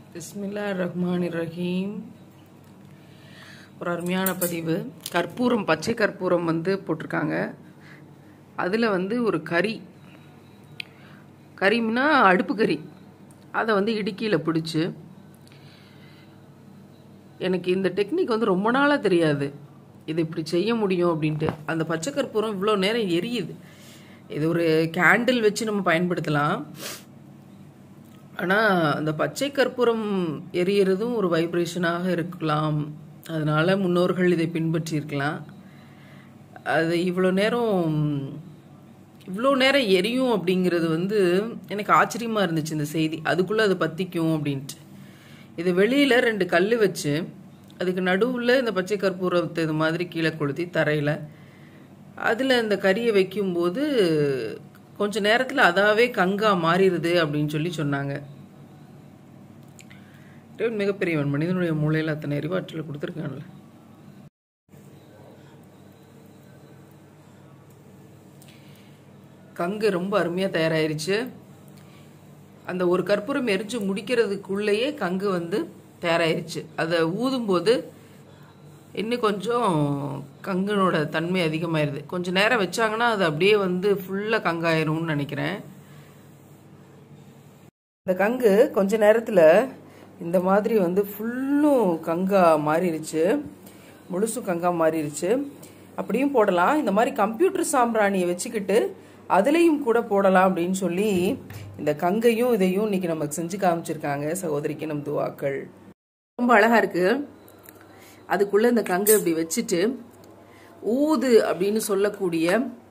பிஸ்மில்லா ரஹ்மான் ரஹீம் ஒரு அருமையான பதிவு கற்பூரம் பச்சை கற்பூரம் வந்து போட்டிருக்காங்க அதில் வந்து ஒரு கறி கறின்னா அடுப்பு கறி அதை வந்து இடுக்கியில் பிடிச்சி எனக்கு இந்த டெக்னிக் வந்து ரொம்ப நாளாக தெரியாது இது இப்படி செய்ய முடியும் அப்படின்ட்டு அந்த பச்சை கற்பூரம் இவ்வளோ நேரம் எரியுது இது ஒரு கேண்டில் வச்சு நம்ம பயன்படுத்தலாம் ஆனால் அந்த பச்சை கற்பூரம் எரியறதும் ஒரு வைப்ரேஷனாக இருக்கலாம் அதனால முன்னோர்கள் இதை பின்பற்றி இருக்கலாம் அது இவ்வளோ நேரம் இவ்வளோ நேரம் எரியும் அப்படிங்கிறது வந்து எனக்கு ஆச்சரியமாக இருந்துச்சு இந்த செய்தி அதுக்குள்ளே அது பற்றிக்கும் அப்படின்ட்டு இது வெளியில் ரெண்டு கல் வச்சு அதுக்கு நடுவில் இந்த பச்சை கற்பூரத்தை இது மாதிரி கீழே கொளுத்தி தரையில் அதில் இந்த கறியை வைக்கும்போது கொஞ்ச நேரத்தில் அதாவே கங்கா மாறிடுது அப்படின்னு சொல்லி சொன்னாங்க இறைவன் மிகப்பெரியவன் மனிதனுடைய மூளையில் அத்தனை அறிவாற்றலை கொடுத்துருக்கான்ல கங்கு ரொம்ப அருமையாக தயாராயிருச்சு அந்த ஒரு கற்பூரம் எரிஞ்சு முடிக்கிறதுக்குள்ளேயே கங்கு வந்து தயாராயிருச்சு அதை ஊதும்போது இன்னும் கொஞ்சம் கங்கனோட தன்மை அதிகமாயிருது கொஞ்சம் நேரம் வச்சாங்கன்னா அது அப்படியே வந்து ஃபுல்லாக கங்காயிரும்னு நினைக்கிறேன் இந்த கங்கு கொஞ்ச நேரத்தில் இந்த மாதிரி வந்து ஃபுல்லும் கங்கா மாறிடுச்சு முழுசும் கங்கா மாறிடுச்சு அப்படியும் போடலாம் இந்த மாதிரி கம்ப்யூட்டர் சாம்பிராணியை வச்சுக்கிட்டு அதுலேயும் கூட போடலாம் அப்படின்னு சொல்லி இந்த கங்கையும் இதையும் இன்னைக்கு நமக்கு செஞ்சு காமிச்சிருக்காங்க சகோதரிக்கு நம் துவாக்கள் ரொம்ப அழகா இருக்கு அதுக்குள்ள இந்த கங்கை இப்படி வச்சுட்டு ஊது அப்படின்னு சொல்லக்கூடிய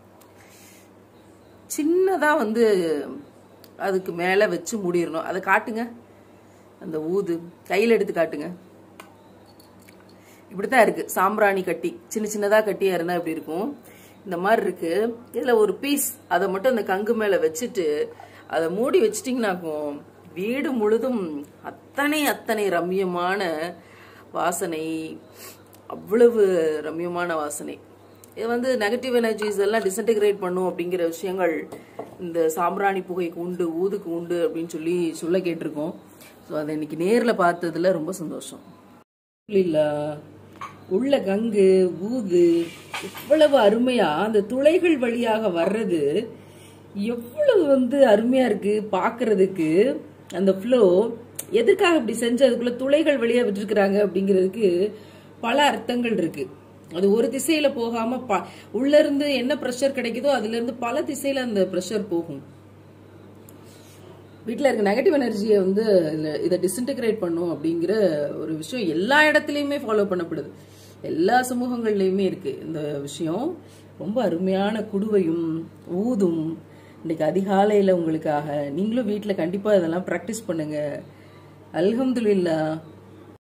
சின்னதா வந்து அதுக்கு மேல வச்சு மூடிடணும் அதை காட்டுங்க அந்த ஊது கையில் எடுத்து காட்டுங்க இப்படித்தான் இருக்கு சாம்பிராணி கட்டி சின்ன சின்னதா கட்டியா இருந்தா இப்படி இருக்கும் இந்த மாதிரி இருக்கு இதுல ஒரு பீஸ் அதை மட்டும் அந்த கங்கு மேல வச்சுட்டு அதை மூடி வச்சிட்டிங்கனாக்கும் வீடு முழுதும் அத்தனை அத்தனை ரம்யமான வாசனை அவ்வளவு ரம்யமான வாசனை இது வந்து நெகட்டிவ் எனர்ஜிஸ் எல்லாம் டிசன்டிகிரேட் பண்ணும் அப்படிங்கிற விஷயங்கள் இந்த சாம்பிராணி புகைக்கு உண்டு ஊதுக்கு உண்டு அப்படின்னு சொல்லி சொல்ல கேட்டிருக்கோம் ஸோ அதை இன்னைக்கு நேரில் பார்த்ததுல ரொம்ப சந்தோஷம் இல்ல உள்ள கங்கு ஊது இவ்வளவு அருமையா அந்த துளைகள் வழியாக வர்றது எவ்வளவு வந்து அருமையா இருக்கு பாக்குறதுக்கு அந்த ஃப்ளோ எதுக்காக இப்படி செஞ்சு அதுக்குள்ள துளைகள் வழியா விட்டுருக்குறாங்க அப்படிங்கிறதுக்கு பல அர்த்தங்கள் இருக்கு அது ஒரு திசையில போகாம ப உள்ள இருந்து என்ன ப்ரெஷர் கிடைக்குதோ அதுல இருந்து பல திசையில அந்த ப்ரெஷர் போகும் வீட்டில் இருக்க நெகட்டிவ் எனர்ஜியை வந்து இத- இதை டிஸ்இன்டிகிரேட் பண்ணும் அப்படிங்கிற ஒரு விஷயம் எல்லா இடத்துலையுமே ஃபாலோ பண்ணப்படுது எல்லா சமூகங்கள்லையுமே இருக்கு இந்த விஷயம் ரொம்ப அருமையான குடுவையும் ஊதும் இன்னைக்கு அதிகாலையில் உங்களுக்காக நீங்களும் வீட்டில் கண்டிப்பாக இதெல்லாம் ப்ராக்டிஸ் பண்ணுங்க அல்ஹம்துலில்லாஹ்